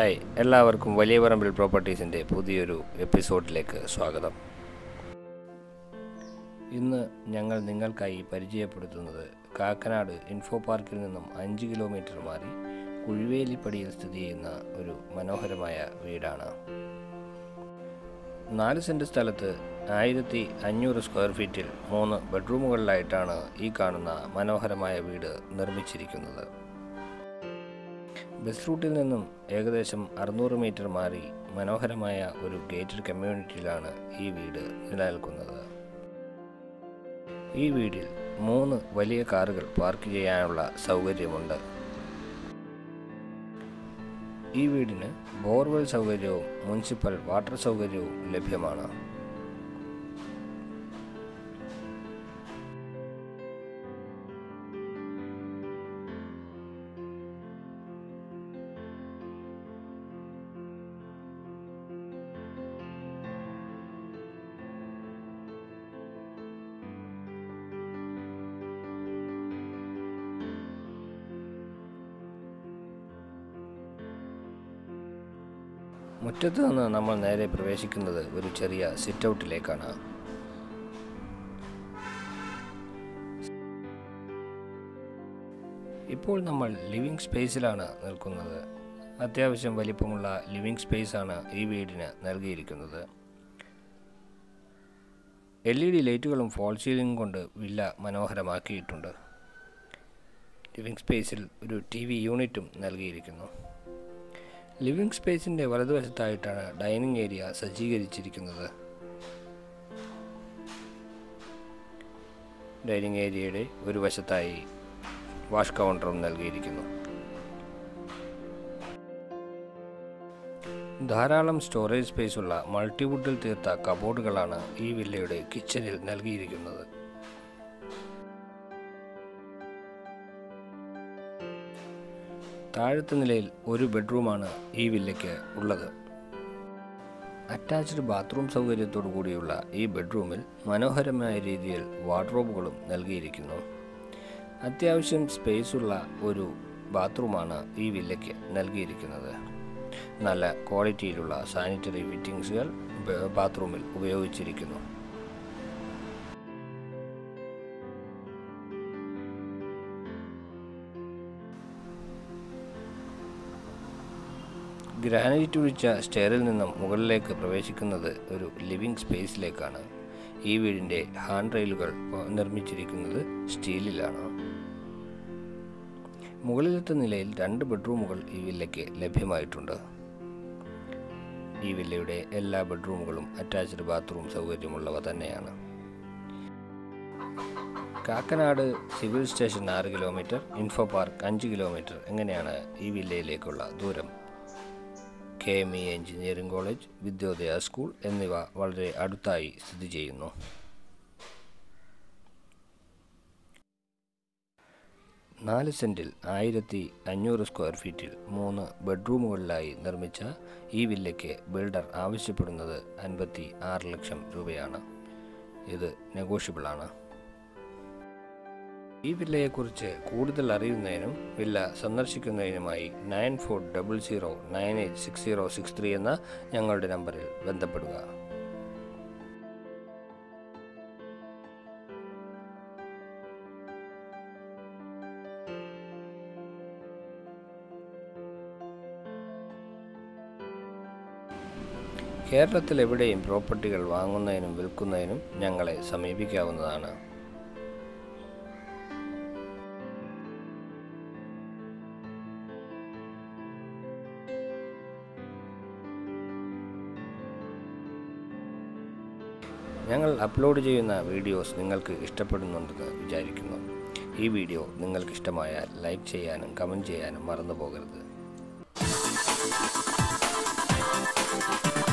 hi എല്ലാവർക്കും വലിയ പറമ്പിൽ പ്രോപ്പർട്ടീസിൻ്റെ പുതിയൊരു എപ്പിസോഡിലേക്ക് സ്വാഗതം ഇന്ന് ഞങ്ങൾ നിങ്ങൾക്കായി പരിചയപ്പെടുത്തുന്നത് കാക്കനാട് ഇൻഫോ പാർക്കിൽ നിന്നും അഞ്ച് കിലോമീറ്റർ മാറി കുഴുവേലിപ്പടിയിൽ സ്ഥിതി ചെയ്യുന്ന ഒരു മനോഹരമായ വീടാണ് നാല് സെൻറ്റ് സ്ഥലത്ത് ആയിരത്തി അഞ്ഞൂറ് സ്ക്വയർ ഫീറ്റിൽ മൂന്ന് ബെഡ്റൂമുകളിലായിട്ടാണ് ഈ കാണുന്ന മനോഹരമായ വീട് നിർമ്മിച്ചിരിക്കുന്നത് ബസ് റൂട്ടിൽ നിന്നും ഏകദേശം അറുന്നൂറ് മീറ്റർ മാറി മനോഹരമായ ഒരു ഗേറ്റഡ് കമ്മ്യൂണിറ്റിയിലാണ് ഈ വീട് നിലനിൽക്കുന്നത് ഈ വീടിൽ മൂന്ന് വലിയ കാറുകൾ പാർക്ക് ചെയ്യാനുള്ള സൗകര്യമുണ്ട് ഈ വീടിന് ബോർവെൽ സൗകര്യവും മുനിസിപ്പൽ വാട്ടർ സൗകര്യവും ലഭ്യമാണ് മുറ്റത്ത് നിന്ന് നമ്മൾ നേരെ പ്രവേശിക്കുന്നത് ഒരു ചെറിയ സിറ്റ് ഔട്ടിലേക്കാണ് ഇപ്പോൾ നമ്മൾ ലിവിംഗ് സ്പേസിലാണ് നിൽക്കുന്നത് അത്യാവശ്യം വലിപ്പമുള്ള ലിവിംഗ് സ്പേസാണ് ഈ വീടിന് നൽകിയിരിക്കുന്നത് എൽ ഇ ഡി ലൈറ്റുകളും ഫോൾ സീലിംഗ് കൊണ്ട് വില്ല മനോഹരമാക്കിയിട്ടുണ്ട് ലിവിംഗ് സ്പേസിൽ ഒരു ടി വി യൂണിറ്റും നൽകിയിരിക്കുന്നു ലിവിംഗ് സ്പേസിൻ്റെ വലതുവശത്തായിട്ടാണ് ഡൈനിങ് ഏരിയ സജ്ജീകരിച്ചിരിക്കുന്നത് ഡൈനിങ് ഏരിയയുടെ ഒരു വശത്തായി വാഷ് കൗണ്ടറും നൽകിയിരിക്കുന്നു ധാരാളം സ്റ്റോറേജ് സ്പേസുള്ള മൾട്ടിവുഡിൽ തീർത്ത കബോർഡുകളാണ് ഈ വില്ലയുടെ കിച്ചണിൽ നൽകിയിരിക്കുന്നത് താഴത്തെ നിലയിൽ ഒരു ബെഡ്റൂമാണ് ഈ വില്ലയ്ക്ക് ഉള്ളത് അറ്റാച്ച്ഡ് ബാത്റൂം സൗകര്യത്തോടു കൂടിയുള്ള ഈ ബെഡ്റൂമിൽ മനോഹരമായ രീതിയിൽ വാർഡ്രോബുകളും നൽകിയിരിക്കുന്നു അത്യാവശ്യം സ്പേസുള്ള ഒരു ബാത്റൂമാണ് ഈ വില്ലയ്ക്ക് നൽകിയിരിക്കുന്നത് നല്ല ക്വാളിറ്റിയിലുള്ള സാനിറ്ററി ഫിറ്റിങ്സുകൾ ബാത്റൂമിൽ ഉപയോഗിച്ചിരിക്കുന്നു ഗ്രാനൈറ്റ് ഒഴിച്ച സ്റ്റെയറിൽ നിന്നും മുകളിലേക്ക് പ്രവേശിക്കുന്നത് ഒരു ലിവിംഗ് സ്പേസിലേക്കാണ് ഈ വീടിൻ്റെ ഹാൻഡ് റെയിലുകൾ നിർമ്മിച്ചിരിക്കുന്നത് സ്റ്റീലിലാണ് മുകളിലത്തെ നിലയിൽ രണ്ട് ബെഡ്റൂമുകൾ ഈ വില്ലയ്ക്ക് ലഭ്യമായിട്ടുണ്ട് ഈ വില്ലയുടെ എല്ലാ ബെഡ്റൂമുകളും അറ്റാച്ച്ഡ് ബാത്റൂം സൗകര്യമുള്ളവ തന്നെയാണ് കാക്കനാട് സിവിൽ സ്റ്റേഷൻ ആറ് കിലോമീറ്റർ ഇൻഫോ പാർക്ക് അഞ്ച് കിലോമീറ്റർ എങ്ങനെയാണ് ഈ വില്ലയിലേക്കുള്ള ദൂരം K M E engineering college Vidyodaya school എന്നിവ വളരെ അടുത്തായി സ്ഥിതി ചെയ്യുന്നു നാല് സെൻറ്റിൽ ആയിരത്തി അഞ്ഞൂറ് സ്ക്വയർ ഫീറ്റിൽ മൂന്ന് ബെഡ്റൂമുകളിലായി നിർമ്മിച്ച ഈ വില്ലയ്ക്ക് ബിൽഡർ ആവശ്യപ്പെടുന്നത് അൻപത്തി ആറ് ലക്ഷം രൂപയാണ് ഇത് നെഗോഷ്യബിളാണ് ഈ വില്ലയെക്കുറിച്ച് കൂടുതൽ അറിയുന്നതിനും വില്ല സന്ദർശിക്കുന്നതിനുമായി nine four double zero nine eight six zero six three എന്ന ഞങ്ങളുടെ നമ്പറിൽ ബന്ധപ്പെടുക കേരളത്തിൽ എവിടെയും പ്രോപ്പർട്ടികൾ വാങ്ങുന്നതിനും വിൽക്കുന്നതിനും ഞങ്ങളെ സമീപിക്കാവുന്നതാണ് ഞങ്ങൾ അപ്ലോഡ് ചെയ്യുന്ന വീഡിയോസ് നിങ്ങൾക്ക് ഇഷ്ടപ്പെടുന്നുണ്ടെന്ന് വിചാരിക്കുന്നു ഈ വീഡിയോ നിങ്ങൾക്ക് ഇഷ്ടമായാൽ ലൈക്ക് ചെയ്യാനും കമൻറ്റ് ചെയ്യാനും മറന്നു പോകരുത്